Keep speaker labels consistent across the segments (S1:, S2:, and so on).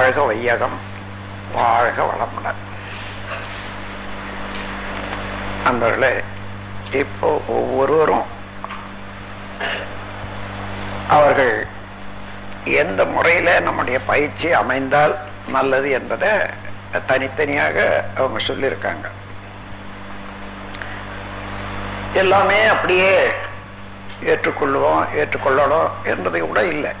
S1: வாழ்க வையகம் வாழ்க வளமுடன் நண்பர்களே இப்போ ஒவ்வொருவரும் அவர்கள் எந்த முறையில் நம்முடைய பயிற்சி அமைந்தால் நல்லது என்பதை தனித்தனியாக அவங்க சொல்லியிருக்காங்க எல்லாமே அப்படியே ஏற்றுக்கொள்வோம் ஏற்றுக்கொள்ளணும் என்பதை கூட இல்லை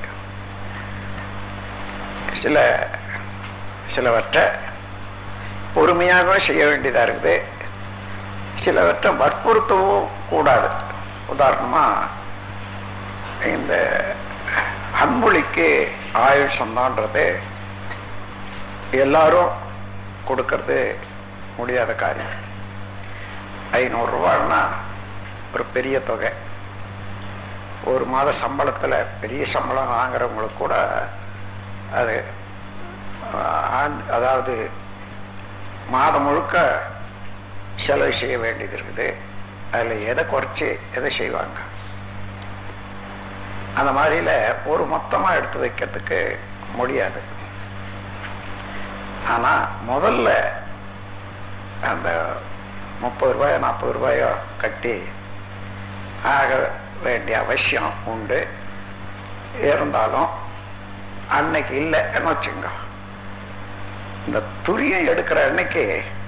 S1: சில சிலவற்றை பொறுமையாக செய்ய வேண்டியதாக இருக்குது சிலவற்றை வற்புறுத்தவும் கூடாது உதாரணமாக இந்த அன்பொழிக்கு ஆயுள் சொன்னான்றது எல்லாரும் கொடுக்கறது முடியாத காரியம் ஐநூறுரூவான்னா ஒரு பெரிய தொகை ஒரு மாத சம்பளத்தில் பெரிய சம்பளம் வாங்குறவங்களுக்கு கூட அது ஆண்டு அதாவது மாதம் முழுக்க செலவு செய்ய வேண்டியது இருக்குது அதில் எதை குறைச்சி எதை செய்வாங்க அந்த மாதிரியில் ஒரு மொத்தமாக எடுத்து வைக்கிறதுக்கு முடியாது ஆனால் முதல்ல அந்த முப்பது ரூபாயோ நாற்பது ரூபாயோ கட்டி ஆக வேண்டிய அவசியம் உண்டு இருந்தாலும் அன்னைக்கு இல்லைன்னு வச்சுங்க இந்த துரியை எடுக்கிற அன்னைக்கு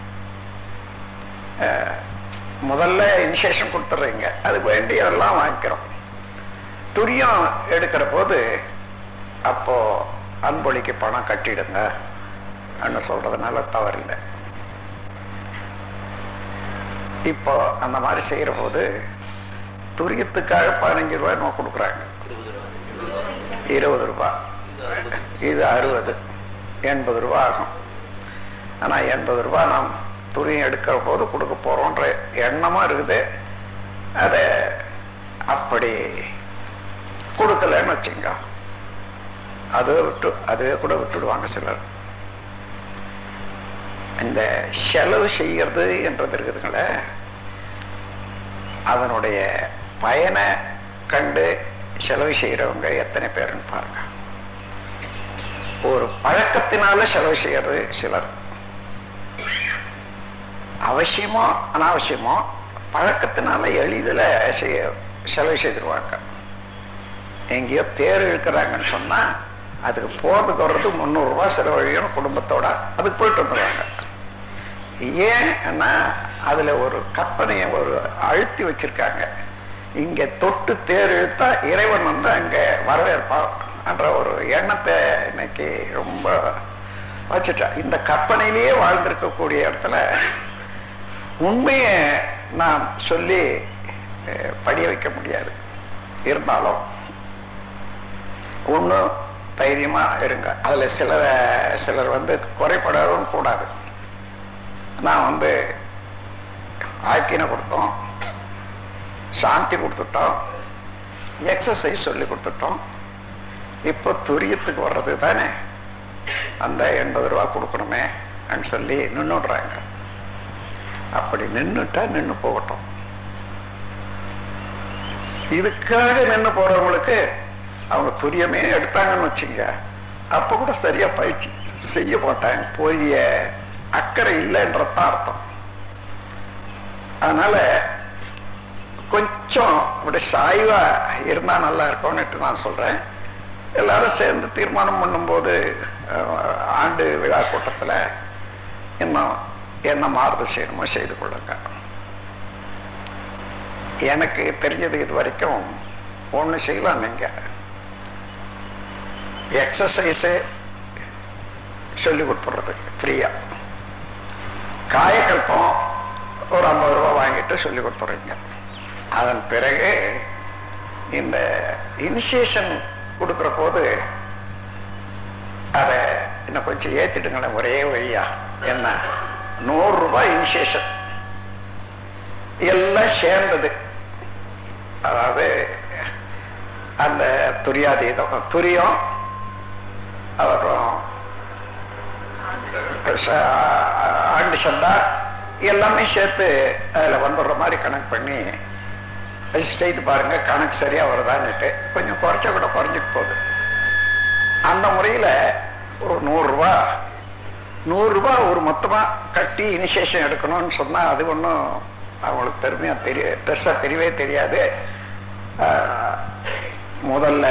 S1: முதல்ல இனிஷியேஷன் கொடுத்துட்றீங்க அதுக்கு வேண்டியதெல்லாம் வாங்கிக்கிறோம் துரியம் எடுக்கிற போது அப்போ அன்பொழிக்கு பணம் கட்டிடுங்க அண்ணு சொல்றதுனால தவறில்லை இப்போ அந்த மாதிரி செய்யற போது துரியத்துக்காக பதினஞ்சு ரூபாய் நம்ம கொடுக்குறாங்க இருபது ரூபாய் இது அறுபது எண்பது ரூபா ஆகும் ஆனால் எண்பது ரூபா நாம் துரியம் எடுக்கிற போது கொடுக்க போகிறோன்ற எண்ணமாக இருக்குது அதை அப்படி கொடுக்கலன்னு வச்சுங்க அது விட்டு அது கூட விட்டுடுவாங்க சிலர் இந்த செலவு செய்கிறது என்றது இருக்குதுங்களே அதனுடைய பயனை கண்டு செலவு செய்கிறவங்க எத்தனை பேருன்னு பாருங்க ஒரு பழக்கத்தினால செலவு செய்யறது சிலர் அவசியமோ அனாவசியமோ பழக்கத்தினால எளிதில் செய்ய செலவு செய்திருவாங்க எங்கேயோ தேர் இழுக்கிறாங்கன்னு சொன்னால் அதுக்கு போகிறதுக்கு வர்றதுக்கு முந்நூறுரூவா செலவழியும் குடும்பத்தோட அதுக்கு போயிட்டு வந்துடுவாங்க ஏன்னா அதில் ஒரு கற்பனையை ஒரு அழுத்தி வச்சிருக்காங்க இங்கே தொட்டு தேர் இழுத்தா இறைவன் வந்து அங்கே வரவேற்பான் என்ற ஒரு எண்ணத்தை இன்னைக்கு ரொம்ப வச்சுட்டா இந்த கற்பனையிலேயே வாழ்ந்திருக்கக்கூடிய இடத்துல உண்மையை நாம் சொல்லி படிய வைக்க முடியாது இருந்தாலும் ஒன்றும் தைரியமாக இருங்க அதில் சிலர் சிலர் வந்து குறைபடவும் கூடாது நான் வந்து ஆக்கினை கொடுத்தோம் சாந்தி கொடுத்துட்டோம் எக்ஸசைஸ் சொல்லி கொடுத்துட்டோம் இப்போ துரியத்துக்கு வர்றது தானே அந்த எண்பது ரூபா கொடுக்கணுமே அப்படின்னு சொல்லி நின்றுடுறாங்க அப்படி நின்றுட்டா நின்று போகட்டும் இதுக்காக நின்று போறவங்களுக்கு அவங்க துரியமே எடுத்தாங்கன்னு வச்சுங்க அப்ப கூட சரியா பயிற்சி செய்ய மாட்டாங்க போதிய அக்கறை இல்லைன்றதான் அர்த்தம் அதனால கொஞ்சம் அப்படி சாய்வா இருந்தா நல்லா இருக்கும்னுட்டு நான் சொல்றேன் எல்லாரும் சேர்ந்து தீர்மானம் பண்ணும்போது ஆண்டு விழா கூட்டத்தில் இன்னும் என்ன மாறுதல் செய்யணுமோ செய்து கொள்ளுங்க எனக்கு தெரிஞ்சது இது வரைக்கும் ஒன்று செய்யலாம் நீங்க எக்ஸசைஸு சொல்லி கொடுத்துறது ஃப்ரீயா காயக்கல்பம் ஒரு ஐம்பது ரூபா வாங்கிட்டு சொல்லி கொடுத்துறீங்க அதன் பிறகு இந்த இனிஷியேஷன் கொடுக்குற போது அதை இன்னும் கொஞ்சம் ஏற்றிட்டுங்களேன் ஒரே வழியா என்ன நூறு ரூபாய் இனிஷியேஷன் எல்லாம் சேர்ந்தது அதாவது அந்த துரியாதீதம் துரியம் அப்புறம் ஆண்டு சந்தா எல்லாமே சேர்த்து அதில் வந்துடுற மாதிரி கணக்கு பண்ணி செய்து பாருங்க கணக்கு சரியா வருதான்னுட்டு கொஞ்சம் குறைச்ச கூட குறைஞ்சிட்டு போகுது அந்த முறையில் ஒரு நூறுரூவா நூறுரூவா ஒரு மொத்தமாக கட்டி இனிஷியேஷன் எடுக்கணும்னு சொன்னால் அது ஒன்றும் அவங்களுக்கு பெருமையாக தெரிய பெருசாக தெரியவே தெரியாது ஆஹ், முதல்ல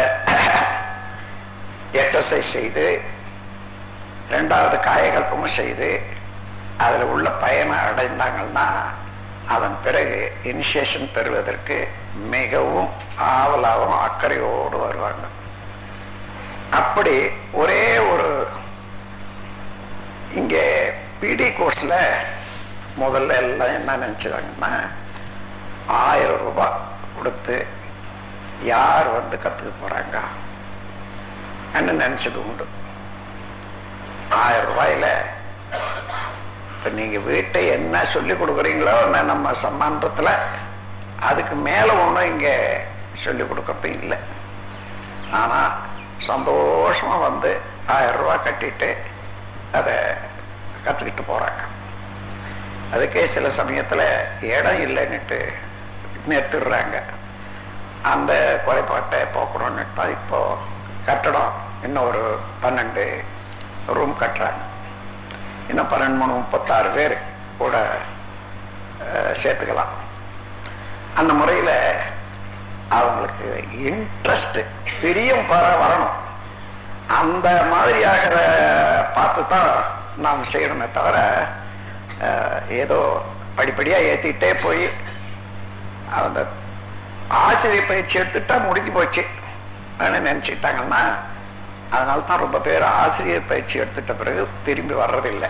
S1: எக்ஸசைஸ் செய்து ரெண்டாவது காயகல்பமும் செய்து அதில் உள்ள பயனை அடைந்தாங்கன்னா அதன் பிறகு இனிஷியேஷன் பெறுவதற்கு மிகவும் ஆவலாகவும் அக்கறையோடு வருவாங்க அப்படி ஒரே ஒரு இங்கே பிடி கோர்ஸில் முதல்ல எல்லாம் என்ன நினச்சிதாங்கன்னா ஆயிரம் ரூபாய் கொடுத்து யார் வந்து கற்றுக்க போகிறாங்க நினச்சது உண்டு ஆயிரம் ரூபாயில இப்போ நீங்கள் வீட்டை என்ன சொல்லி கொடுக்குறீங்களோ ந- நம்ம சம்பந்தத்தில் அதுக்கு மேலே ஒன்றும் இங்கே சொல்லி கொடுக்கறது இல்லை ஆனால் சந்தோஷமாக வந்து ஆயிரம் ரூபாய் கட்டிட்டு அதை கற்றுக்கிட்டு போகிறாங்க அதுக்கே சில சமயத்தில் இடம் இல்லைன்னுட்டு நிறுத்திடுறாங்க அந்த குறைபாட்டை போக்கணும்னு தான் இப்போ கட்டடம் இன்னும் ஒரு பன்னெண்டு ரூம் கட்டுறாங்க இன்னும் பன்னெண்டு மூணு முப்பத்தாறு பேர் கூட அஹ், சேர்த்துக்கலாம் அந்த முறையில் அவங்களுக்கு இன்ட்ரெஸ்ட் பிரியம் வர வரணும் அந்த மாதிரியாக பார்த்து தான் நாம் செய்யணுமே தவிர அஹ், ஏதோ படிப்படியாக ஏற்றிட்டே போய் அந்த ஆசிரியர் பயிற்சி எடுத்துட்டா முடிஞ்சு போச்சு அப்படின்னு நினச்சிட்டாங்கன்னா அதனால தான் ரொம்ப பேர் ஆசிரியர் பயிற்சி எடுத்துட்ட பிறகு திரும்பி வர்றதில்லை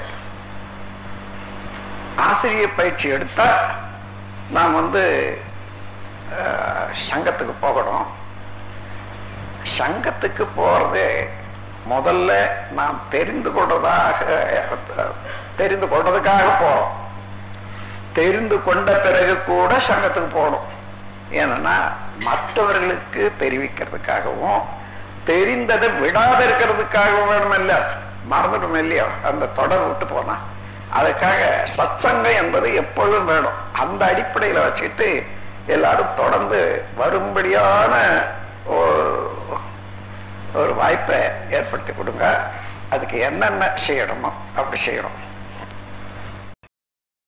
S1: ஆசிரியர் பயிற்சி எடுத்தா நாம் வந்து அஹ், சங்கத்துக்கு போகணும் சங்கத்துக்கு போறது முதல்ல நாம் தெரிந்து கொள்றதாக அஹ், தெரிந்து கொள்றதுக்காக போறோம் தெரிந்து கொண்ட பிறகு கூட சங்கத்துக்கு போகணும் ஏன்னா மற்றவர்களுக்கு தெரிவிக்கிறதுக்காகவும் தெரிந்ததை விடாத இருக்கிறதுக்காகவும் வேணும் இல்ல மறந்துடும் இல்லையோ அந்த தொடர் விட்டு போனா அதுக்காக சத்சங்கம் என்பது எப்பொழுதும் வேணும் அந்த அடிப்படையில வச்சுட்டு எல்லாரும் தொடர்ந்து வரும்படியான ஒரு ஒரு வாய்ப்பை ஏற்படுத்தி கொடுங்க அதுக்கு என்னென்ன செய்யணுமோ அப்படி செய்யணும்